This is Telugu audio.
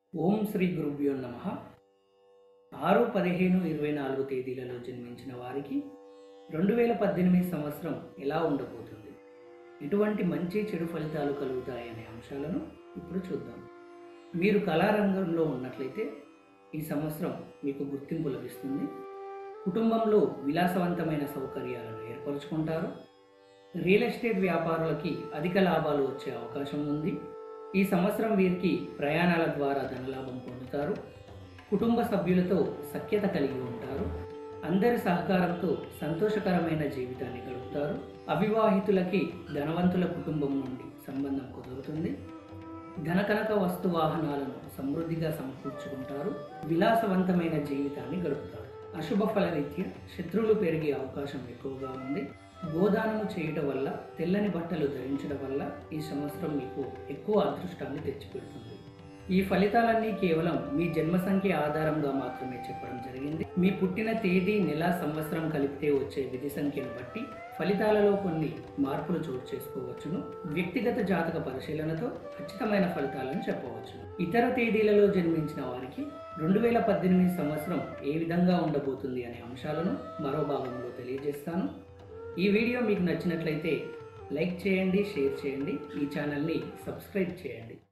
ఓం శ్రీ గురుభ్యో నమ ఆరు పదిహేను ఇరవై నాలుగు తేదీలలో జన్మించిన వారికి రెండు వేల పద్దెనిమిది సంవత్సరం ఎలా ఉండబోతుంది ఎటువంటి మంచి చెడు ఫలితాలు కలుగుతాయనే అంశాలను ఇప్పుడు చూద్దాం మీరు కళారంగంలో ఉన్నట్లయితే ఈ సంవత్సరం మీకు గుర్తింపు లభిస్తుంది కుటుంబంలో విలాసవంతమైన సౌకర్యాలను ఏర్పరచుకుంటారు రియల్ ఎస్టేట్ వ్యాపారులకి అధిక లాభాలు వచ్చే అవకాశం ఉంది ఈ సంవత్సరం వీరికి ప్రయాణాల ద్వారా ధనలాభం పొందుతారు కుటుంబ సభ్యులతో సఖ్యత కలిగి ఉంటారు అందరి సహకారంతో సంతోషకరమైన జీవితాన్ని గడుపుతారు అవివాహితులకి ధనవంతుల కుటుంబం నుండి సంబంధం కుదురుతుంది ధనకనక వస్తు వాహనాలను సమృద్ధిగా సమకూర్చుకుంటారు విలాసవంతమైన జీవితాన్ని గడుపుతారు అశుభ ఫలరీత్యా శత్రువులు పెరిగే అవకాశం ఎక్కువగా ఉంది గోదానము చేయటం వల్ల తెల్లని బట్టలు ధరించడం వల్ల ఈ సంవత్సరం మీకు ఎక్కువ అదృష్టాన్ని తెచ్చిపెడుతుంది ఈ ఫలితాలన్నీ కేవలం మీ జన్మ సంఖ్య ఆధారంగా మాత్రమే చెప్పడం జరిగింది మీ పుట్టిన తేదీ నెల సంవత్సరం కలిపితే వచ్చే విధి సంఖ్యను బట్టి ఫలితాలలో కొన్ని మార్పులు చోటు చేసుకోవచ్చును వ్యక్తిగత జాతక పరిశీలనతో ఖచ్చితమైన ఫలితాలను చెప్పవచ్చు ఇతర తేదీలలో జన్మించిన వారికి రెండు వేల పద్దెనిమిది సంవత్సరం ఏ విధంగా ఉండబోతుంది అనే అంశాలను మరో భాగంలో తెలియజేస్తాను ఈ వీడియో మీకు నచ్చినట్లయితే లైక్ చేయండి షేర్ చేయండి ఈ ఛానల్ని సబ్స్క్రైబ్ చేయండి